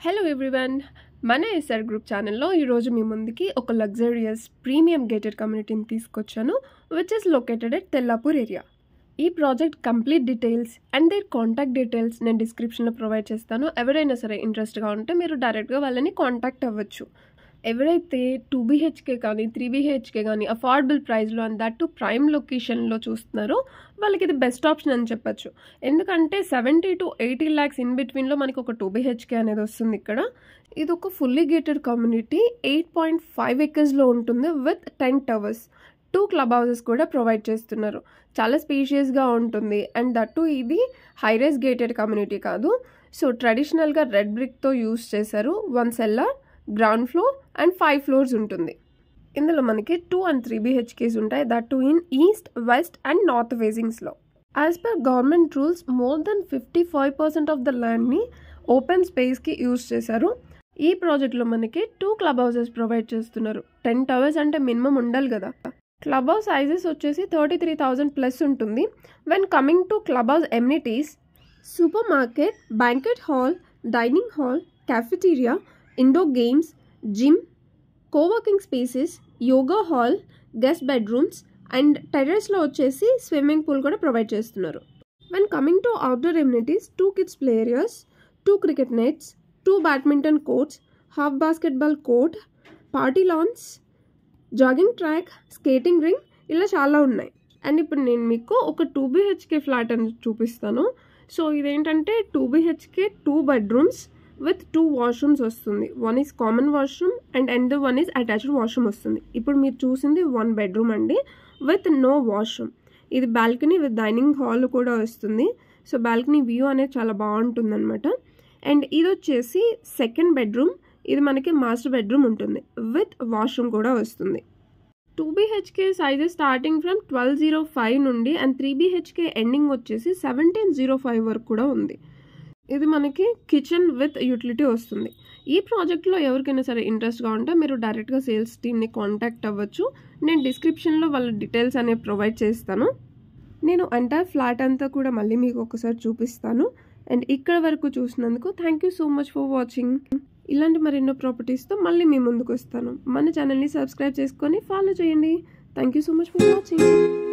hello everyone మన SR group ఛానల్లో ఈరోజు మీ ముందుకి ఒక లగ్జరియస్ ప్రీమియం గేటెడ్ కమ్యూనిటీని తీసుకొచ్చాను which is located at Tellapur area ఈ project complete details and their contact details నేను డిస్క్రిప్షన్లో ప్రొవైడ్ చేస్తాను ఎవరైనా సరే ఇంట్రెస్ట్గా ఉంటే మీరు డైరెక్ట్గా వాళ్ళని కాంటాక్ట్ అవ్వచ్చు ఎవరైతే టూ బీహెచ్కే కానీ త్రీ బీహెచ్కే కానీ అఫోర్డబుల్ ప్రైస్లో అండ్ దట్ టు ప్రైమ్ లొకేషన్లో చూస్తున్నారో వాళ్ళకి ఇది బెస్ట్ ఆప్షన్ అని చెప్పొచ్చు ఎందుకంటే seventy to eighty lakhs in బిట్వీన్లో మనకి ఒక టూ బీహెచ్కే అనేది వస్తుంది ఇక్కడ ఇది ఒక fully gated community eight point five ఎకర్స్లో ఉంటుంది with ten towers two club houses కూడా ప్రొవైడ్ చేస్తున్నారు చాలా స్పీషియస్గా ఉంటుంది అండ్ దట్టు ఇది హైరేస్ గేటెడ్ కమ్యూనిటీ కాదు సో ట్రెడిషనల్గా రెడ్ బ్రిక్తో యూస్ చేశారు one cellar ground floor and five floors ఉంటుంది ఇందులో మనకి టూ అండ్ త్రీ బీహెచ్కేస్ ఉంటాయి that two in east west and north ఫేసింగ్స్లో as per government rules more than fifty five percent of the ల్యాండ్ని open స్పేస్కి use చేశారు ఈ ప్రాజెక్ట్లో మనకి టూ క్లబ్ హౌసెస్ ప్రొవైడ్ చేస్తున్నారు టెన్ టవర్స్ అంటే మినిమం ఉండాలి కదా క్లబ్ హౌస్ సైజెస్ వచ్చేసి థర్టీ త్రీ థౌజండ్ ప్లస్ ఉంటుంది when coming to club house amenities super market banquet hall dining hall cafeteria indoor games gym coworking spaces yoga hall guest bedrooms and టెర్రస్లో వచ్చేసి swimming pool కూడా provide చేస్తున్నారు when coming to outdoor amenities two kids play areas two cricket nets two badminton courts half basketball court party lawns jogging track skating rink ఇలా చాలా ఉన్నాయి and ఇప్పుడు నేను మీకు ఒక టూ బీహెచ్కే ఫ్లాట్ అని చూపిస్తాను సో ఇదేంటంటే two BHK two bedrooms with two washrooms వస్తుంది one is common washroom and and one is attached washroom వస్తుంది ఇప్పుడు మీరు చూసింది వన్ బెడ్రూమ్ అండి విత్ నో వాష్రూమ్ ఇది బాల్కనీ విత్ డైనింగ్ హాల్ కూడా వస్తుంది సో బాల్కనీ వ్యూ అనేది చాలా బాగుంటుంది అనమాట అండ్ ఇది వచ్చేసి సెకండ్ బెడ్రూమ్ ఇది మనకి మాస్టర్ బెడ్రూమ్ ఉంటుంది విత్ వాష్రూమ్ కూడా వస్తుంది two BHK sizes starting from twelve zero five నుండి అండ్ త్రీ బీహెచ్కే ఎండింగ్ వచ్చేసి సెవెంటీన్ జీరో ఫైవ్ వరకు కూడా ఉంది ఇది మనకి కిచెన్ విత్ యూటిలిటీ వస్తుంది ఈ ప్రాజెక్ట్లో ఎవరికైనా సరే ఇంట్రెస్ట్గా ఉంటే మీరు డైరెక్ట్గా సేల్స్ టీమ్ని కాంటాక్ట్ అవ్వచ్చు నేను డిస్క్రిప్షన్లో వాళ్ళ డీటెయిల్స్ అనేవి ప్రొవైడ్ చేస్తాను నేను ఎంటైర్ ఫ్లాట్ అంతా కూడా మళ్ళీ మీకు ఒకసారి చూపిస్తాను అండ్ ఇక్కడ వరకు చూసినందుకు thank you so much for watching ఇలాంటి మరెన్నో ప్రాపర్టీస్తో మళ్ళీ మీ ముందుకు వస్తాను మన ఛానల్ని సబ్స్క్రైబ్ చేసుకొని ఫాలో చేయండి thank you so much for watching